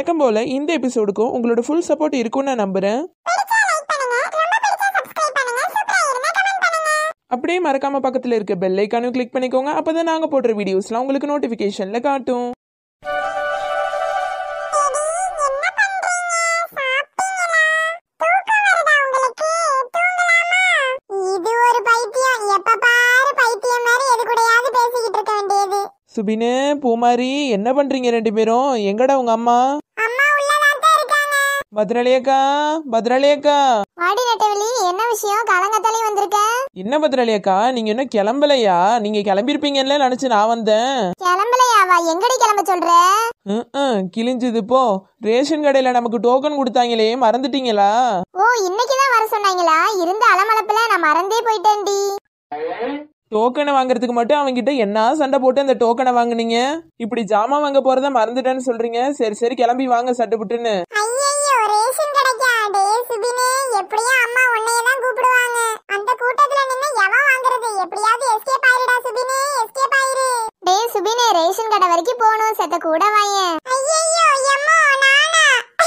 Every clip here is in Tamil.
வழக்கம் போல இந்த எபிசோடுக்கும் உங்களோட ஃபுல் சப்போர்ட் இருக்கும்னு நான் நம்புறேன் அப்படியே மறக்காம பக்கத்துல இருக்க பெல் ஐக்கானும் கிளிக் பண்ணிக்கோங்க அப்பதான் நாங்க போடுற வீடியோஸ்லாம் உங்களுக்கு நோட்டிபிகேஷன்ல காட்டும் இது ஒரு பைத்தியம் எப்ப பாரு பைத்தியம் மாதிரி எது கூடயாவது பேசிக்கிட்டு இருக்க வேண்டியது சுபினு பூமாரி என்ன பண்றீங்க ரெண்டு பேரும் எங்கடா உங்க அம்மா அம்மா உள்ளதான் தான் இருக்காங்க பத்ராளி அக்கா பத்ராளி அக்கா வாடி நெட்டவெளி என்ன விஷயம் கலங்கத்தாலே வந்திருக்க என்ன பத்ராளி அக்கா நீங்க இன்னும் கிளம்பலையா நீங்க கிளம்பிருப்பீங்கன்னு நினைச்சு நான் வந்தேன் கிளம்பலையாவா எங்கடி கிளம்ப சொல்ற ம்ம், கிழிஞ்சுது போ ரேஷன் கடையில நமக்கு டோக்கன் கொடுத்தாங்களே மறந்துட்டீங்களா ஓ இன்னைக்கு தான் வர சொன்னாங்களா இருந்த அலமளப்புல நான் மறந்தே போயிட்டேன்டி டோக்கனை வாங்குறதுக்கு மட்டும் அவங்கிட்ட என்ன சண்டை போட்டு அந்த டோக்கனை வாங்குனீங்க இப்படி ஜாமான் வாங்க போறத மறந்துட்டேன்னு சொல்றீங்க சரி சரி கிளம்பி வாங்க சட்டு புட்டுன்னு ஐயையோ ரேஷன் கிடைக்கா டே சுபினே எப்படியும் அம்மா உன்னைய தான் கூப்பிடுவாங்க அந்த கூட்டத்துல நின்னு எவன் வாங்குறது எப்படியாவது எஸ்கேப் ஆயிருடா சுபினே எஸ்கேப் ஆயிரு டே சுபினே ரேஷன் கடை வரைக்கும் போகணும் செத்த கூட வாயேன் ஐயையோ எம்மோ நானா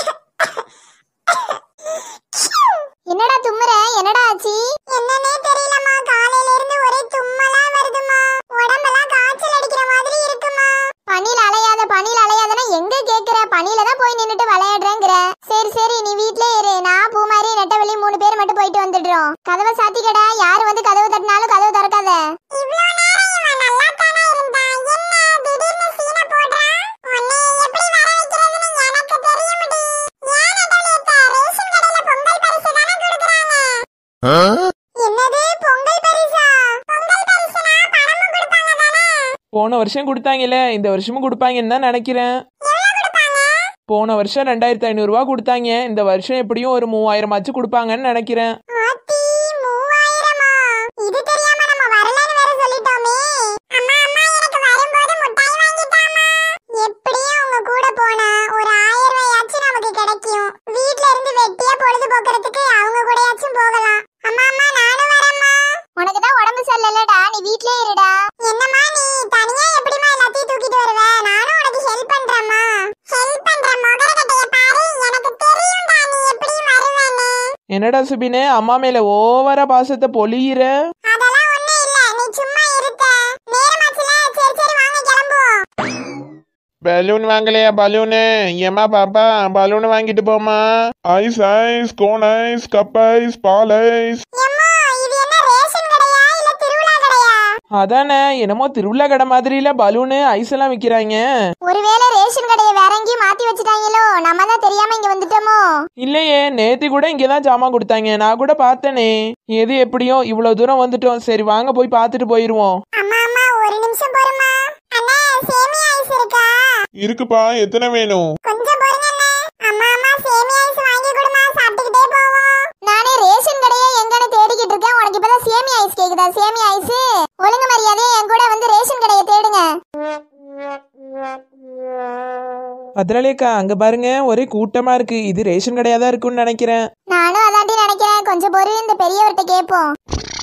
என்னடா தும்முற என்னடா ஆச்சு என்னன்னே தெரியலம்மா காலையில இருந்து ஒரே தும்மலா வருதுமா உடம்பெல்லாம் காய்ச்சல் அடிக்கிற மாதிரி இருக்குமா பனியில அலையாத பனியில அலையாதனா எங்க கேக்குற பனியில தான் போய் நின்னுட்டு விளையாடுறேங்கிற சரி சரி நீ வீட்லயே இரு நான் பூமாரி நெட்டவெளி மூணு பேர் மட்டும் போயிட்டு வந்துடுறோம் கதவை சாத்திக்கடா யாரு வந்து கதவு தட்டினாலும் கதவு திறக்காத இவ்ளோ நேரம் இவன் நல்லா தானே இருந்தா என்ன திடீர்னு சீன போடுறா உன்னை எப்படி வர வைக்கிறதுன்னு எனக்கு தெரியும்டி ஏன் நெட்டவெளி அக்கா ரேஷன் கடையில பொங்கல் பரிசு தானே கொடுக்குறாங்க என்னது பொங்கல் பரிசா பொங்கல் பரிசுனா பணமும் கொடுப்பாங்க தானே போன வருஷம் கொடுத்தாங்கல்ல இந்த வருஷமும் கொடுப்பாங்கன்னு தான் நினைக்கிறேன் எவ்வளவு கொடுப்பாங்க போன வருஷம் ரெண்டாயிரத்தி ஐநூறுரூவா கொடுத்தாங்க இந்த வருஷம் எப்படியும் ஒரு மூவாயிரம் ஆச்சு கொடுப்பாங்கன்னு நினைக்கிறேன் ஆத்தி மூவாயிரமா இது தெரியாம நம்ம வரலன்னு வேற சொல்லிட்டோமே அம்மா அம்மா எனக்கு வரும்போது முட்டாய் வாங்கிட்டாமா எப்படியும் உங்க கூட போனா ஒரு ஆயிரம் ரூபாயாச்சும் நமக்கு கிடைக்கும் வீட்ல இருந்து வெட்டியா பொழுது போக்குறதுக்கு அவங்க கூடயாச்சும் போகலாம் அம்மா அம்மா நானும் வரேம்மா உனக்கு தான் உடம்பு சரியில்லடா நீ வீட்லயே இருடா என்னம்மா நீ தனியா எப்படிமா எல்லாத்தையும் தூக்கிட்டு வருவ நானும் உனக்கு ஹெல்ப் பண்றேம்மா ஹெல்ப் பண்ற முகரக்கட்டைய பாரு எனக்கு தெரியும்டா நீ எப்படி வருவேன்னு என்னடா சுபினு அம்மா மேல ஓவரா பாசத்தை பொழியிற அதெல்லாம் ஒண்ணும் இல்ல நீ சும்மா இருக்க நேரமாச்சுல சரி சரி வாங்க கிளம்புவோம் பலூன் வாங்கலையா பலூனு ஏமா பாப்பா பலூன் வாங்கிட்டு போமா ice ice cone ice cup ice ball ice எம்மா இது என்ன ரேஷன் கடையா இல்ல திருவிழா கடையா அதானே என்னமோ திருவிழா கடை மாதிரில பலூனு ஐஸ் எல்லாம் விக்கிறாங்க ஒருவேளை ரேஷன் கடையை வேற எங்கேயும் மாத்தி வச்சுட்டாங்களோ நம்ம தான் தெரியாம இங்க வந்துட்டோமோ இல்லையே நேத்தி கூட இங்கே தான் ஜாமான் கொடுத்தாங்க நான் கூட பார்த்தேனே எது எப்படியோ இவ்வளோ தூரம் வந்துட்டோம் சரி வாங்க போய் பார்த்துட்டு போயிடுவோம் அம்மா அம்மா ஒரு நிமிஷம் பொறுமா அண்ணா சேமியா ஐஸ் இருக்கா இருக்குப்பா எத்தனை வேணும் கொஞ்சம் பொறுங்க அண்ணே அம்மா அம்மா சேமியா ஐஸ் வாங்கி கொடுமா சாப்பிட்டுக்கிட்டே போவோம் நானே ரேஷன் கடையை எங்கன்னு தேடிக்கிட்டு இருக்கேன் உனக்கு இப்பதான் சேமியா ஐஸ் கேக்குதா சேமியா ஐஸ் ஒழுங்கு மரியாதையே என் கூட வந்து ரேஷன் கடையை தேடுங்க பத்ராலேக்கா அங்க பாருங்க ஒரே கூட்டமா இருக்கு இது ரேஷன் கடையா தான் இருக்கும்னு நினைக்கிறேன் நானும் அதாண்டி நினைக்கிறேன் கொஞ்சம் பொறு இந்த பெரியவர்கிட்ட கேட்போம்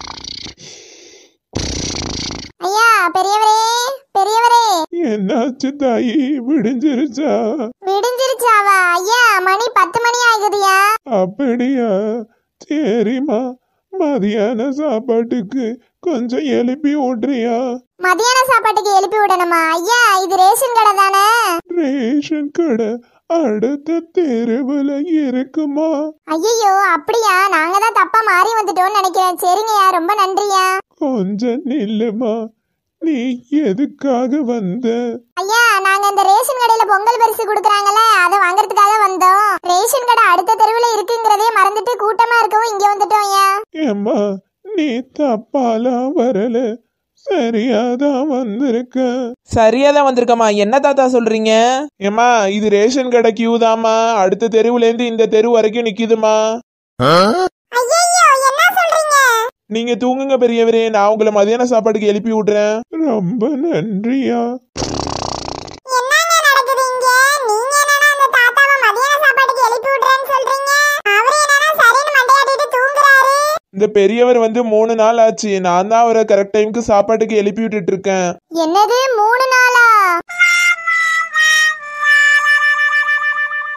ஐயா பெரியவரே பெரியவரே என்னாச்சு தாயி விடிஞ்சிருச்சா விடிஞ்சிருச்சாவா ஐயா மணி பத்து மணி ஆகுதுயா அப்படியா சரிம்மா மதியான சாப்பாட்டுக்கு கொஞ்சம் எழுப்பி விட்றியா மதியான சாப்பாட்டுக்கு எழுப்பி விடணுமா ஐயா இது ரேஷன் கடை தானே ரேஷன் கடை அடுத்த தெருவுல இருக்குமா ஐயோ அப்படியா நாங்க தான் தப்பா மாறி வந்துட்டோம்னு நினைக்கிறேன் சரிங்கய்யா ரொம்ப நன்றியா கொஞ்சம் நில்லுமா நீ எதுக்காக வந்த ஐயா நாங்க இந்த ரேஷன் கடையில பொங்கல் பரிசு குடுக்கறாங்கல்ல அதை வாங்குறதுக்காக வந்தோம் ரேஷன் கடை அடுத்த தெருவுல இருக்குங்கிறதே மறந்துட்டு கூட்டமா இருக்கவும் இங்க வந்துட்டோம் ஐயா ஏம்மா நீ தப்பாலாம் வரல சரியாதான் வந்திருக்க சரியா தான் வந்திருக்கம்மா என்ன தாத்தா சொல்றீங்க ஏம்மா இது ரேஷன் கடை கியூ தாம்மா அடுத்த தெருவுல இருந்து இந்த தெரு வரைக்கும் நிக்குதுமா ஐயோ என்ன சொல்றீங்க நீங்க தூங்குங்க பெரியவரே நான் உங்களை மதியான சாப்பாட்டுக்கு எழுப்பி விடுறேன் ரொம்ப நன்றியா என்னங்க நடக்குது இங்க நீங்க என்னன்னா அந்த தாத்தாவை மதியான சாப்பாட்டுக்கு எழுப்பி விடுறேன்னு சொல்றீங்க அவரு என்னன்னா சரின்னு மண்டையாட்டிட்டு தூங்குறாரு இந்த பெரியவர் வந்து மூணு நாள் ஆச்சு நான் தான் அவரை கரெக்ட் டைம்க்கு சாப்பாட்டுக்கு எழுப்பி விட்டுட்டு இருக்கேன் என்னது மூணு நாளா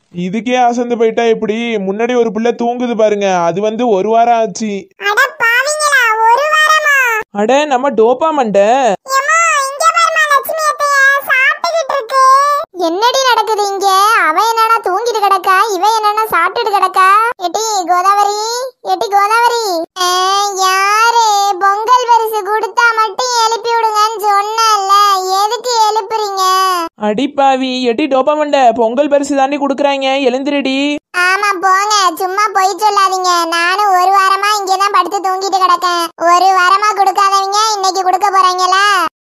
இதுக்கே அசந்து போயிட்டா எப்படி முன்னாடி ஒரு பிள்ளை தூங்குது பாருங்க அது வந்து ஒரு வாரம் ஆச்சு அட பாவிங்களா ஒரு வாரமா அட நம்ம டோப்பா மண்டை ஏம்மா, இங்க பாரும்மா, லட்சுமி அத்தைய சாப்பிட்டுக்கிட்டு இருக்கு. என்னடி நடக்குது இங்க அவ என்னன்னா தூங்கிட்டு கிடக்கா இவ என்னன்னா சாப்பிட்டுட்டு கிடக்கா எட்டி கோதாவரி எட்டி கோதாவரி ஆ, யாரு பொங்கல் பரிசு கொடுத்தா மட்டும் எழுப்பி விடுங்கன்னு சொன்னல எதுக்கு எழுப்புறீங்க அடிப்பாவி எட்டி டோப்பா மண்டை பொங்கல் பரிசு தாண்டி கொடுக்குறாங்க எழுந்திரடி ஆமா போங்க சும்மா பொய் சொல்லாதீங்க நானும் ஒரு வாரமா இங்கதான் படுத்து தூங்கிட்டு கிடக்கேன் ஒரு வாரமா கொடுக்காதவங்க இன்னைக்கு கொடுக்க போறாங்களா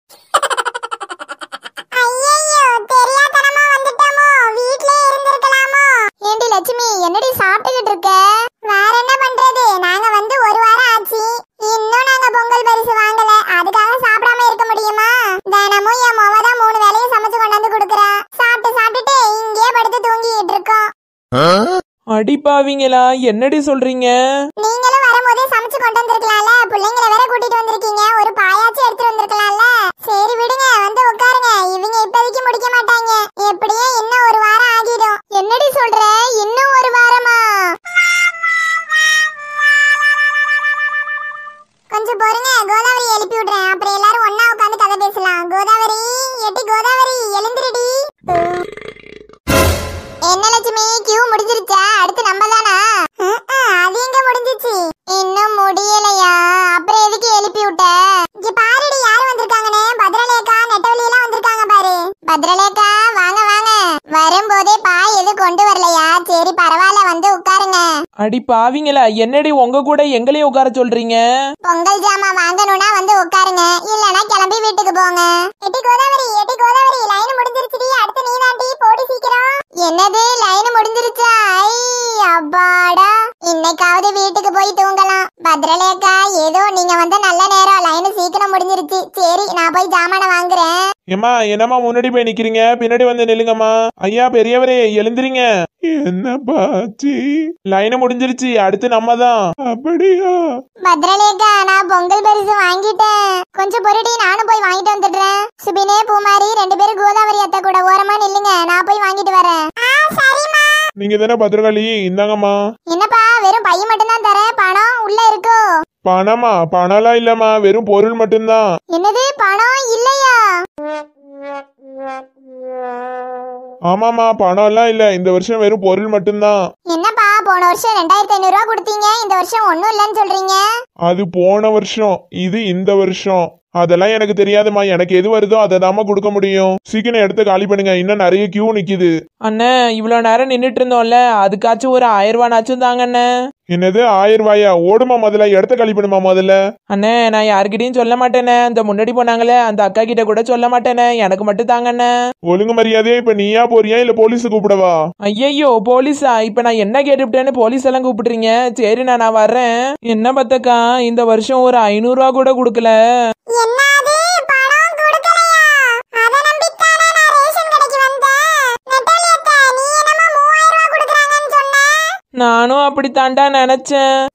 ஐயையோ தெரியாதனமா வந்துட்டோமோ வீட்லயே இருந்திருக்கலாமோ ஏண்டி லட்சுமி என்னடி சாப்பிட்டுக்கிட்டு இருக்க வேற என்ன பண்றது நாங்க வந்து ஒரு வாரம் ஆச்சு இன்னும் நாங்க பொங்கல் பரிசு வாங்கல அதுக்காக சாப்பிடாம இருக்க முடியுமா தினமும் என் மொவ தான் மூணு வேளையும் சமைச்சு கொண்டாந்து கொடுக்குறா சாப்பிட்டு சாப்பிட்டுட்டு இங்கேயே படுத்து தூங்கிட்டு இருக்கோம் அடிப்பாவிங்களா என்னடி சொல்றீங்க நீங்களும் வரும்போதே சமைச்சு கொண்டு வந்திருக்கலாம்ல பிள்ளைங்கள வேற கூட்டிட்டு வந்திருக்கீங்க ஒரு பாயாச்சும் எடுத்துட்டு வந்திருக்கலாம்ல சரி விடுங்க வந்து உட்காருங்க இவங்க இப்போதைக்கு முடிக்க மாட்டாங்க எப்படியே இன்னும் ஒரு வாரம் ஆகிடும் என்னடி சொல்ற இன்னும் ஒரு வாரமா கொஞ்சம் பொறுங்க கோதாவரி எழுப்பி விடுறேன் அப்புறம் எல்லாரும் ஒண்ணா உட்காந்து கதை பேசலாம் கோதாவரி எட்டி கோதாவரி எழுந்திருடி என்ன லட்சுமி கியூ முடிஞ்சிருச்சா அடுத்து நம்ம தானா அது எங்க முடிஞ்சிச்சு இன்னும் முடியலையா அப்புறம் எதுக்கு எழுப்பி விட்ட இங்க பாருடி யாரு வந்திருக்காங்கன்னு பத்ரலேகா நெட்டவழி எல்லாம் வந்திருக்காங்க பாரு பத்ரலேகா வாங்க வாங்க வரும்போதே பாய் எதுவும் கொண்டு வரலையா சரி பரவாயில்ல வந்து உட்காருங்க அடிப்பாவிங்களா என்னடி உங்க கூட எங்களையும் உட்கார சொல்றீங்க பொங்கல் ஜாமான் வாங்கணும்னா வந்து உட்காருங்க இல்லனா கிளம்பி வீட்டுக்கு போங்க எட்டி கோதாவரி எட்டி கோதாவரி லைன் முடிஞ்சிருச்சுடி அடுத்து நீ தாண்டி போடி சீக்கிரம் என்னது லைன் முடிஞ்சிருச்சா ஐ அப்பாடா இன்னைக்காவது வீட்டுக்கு போய் தூங்கலாம் பத்ரலேக்கா ஏதோ நீங்க வந்த நல்ல நேரம் லைன் சீக்கிரம் முடிஞ்சிருச்சு சரி நான் போய் ஜாமான வாங்குறேன் ஏம்மா என்னம்மா முன்னாடி போய் நிக்கிறீங்க பின்னாடி வந்து நில்லுங்கம்மா ஐயா பெரியவரே எழுந்திரிங்க என்னப்பா ஆச்சு லைன் முடிஞ்சிருச்சு அடுத்து நம்ம தான் அப்படியா பத்ரலேக்கா நான் பொங்கல் பரிசு வாங்கிட்டேன் கொஞ்சம் பொருட்டி நானும் போய் வாங்கிட்டு வந்துடுறேன் சுபினே பூமாரி ரெண்டு பேரும் கோதாவரி அத்தை கூட ஓரமா நில்லுங்க நான் போய் வாங்கிட்டு வரேன் சரிம்மா நீங்க தானே பத்திரகாளி இந்தாங்கம்மா என்னப்பா வெறும் பையன் மட்டும் தான் தரேன் பணம் உள்ள இருக்கோ பணமா பணம்லாம் இல்லம்மா வெறும் பொருள் மட்டும்தான் என்னது பணம் இல்லையா ஆமாமா பணம்லாம் இல்ல இந்த வருஷம் வெறும் பொருள் மட்டும்தான் என்னப்பா போன வருஷம் ரெண்டாயிரத்தி ஐநூறு ரூபா கொடுத்தீங்க இந்த வருஷம் ஒண்ணும் இல்லைன்னு சொல்றீங்க அது போன வருஷம் இது இந்த வருஷம் அதெல்லாம் எனக்கு தெரியாதும்மா எனக்கு எது வருதோ அதை தாம்மா கொடுக்க முடியும் சீக்கிரம் எடுத்து காலி பண்ணுங்க இன்னும் நிறைய கியூ நிக்குது அண்ணே இவ்வளோ நேரம் நின்றுட்டு இருந்தோம்ல அதுக்காச்சும் ஒரு ஆயிரம் ரூபானாச்சும் தாங்க அண்ணே என்னது ஆயிரம் ரூபாயா ஓடுமா முதல்ல இடத்த காலி பண்ணுமா முதல்ல அண்ணே நான் யார்கிட்டயும் சொல்ல மாட்டேனே அந்த முன்னாடி போனாங்களே அந்த அக்கா கிட்ட கூட சொல்ல மாட்டேனே எனக்கு மட்டும் தாங்க அண்ணே ஒழுங்கு மரியாதையா இப்ப நீயா போறியா இல்ல போலீஸ் கூப்பிடவா ஐயையோ போலீஸா இப்ப நான் என்ன கேட்டுவிட்டேன்னு போலீஸ் எல்லாம் கூப்பிடுறீங்க சரி நான் நான் வர்றேன் என்ன பத்தக்கா இந்த வருஷம் ஒரு ஐநூறுரூவா கூட கொடுக்கல என்னது பணம் கொடுக்கலையா அத நம்பித்தானே நான் ரேஷன் கடைக்கு வந்தேன் நெட்டலி அத்தை நீ என்னமோ மூவாயிரம் ரூபா கொடுக்குறாங்கன்னு சொன்ன நானும் அப்படித்தாண்டா நினைச்சேன்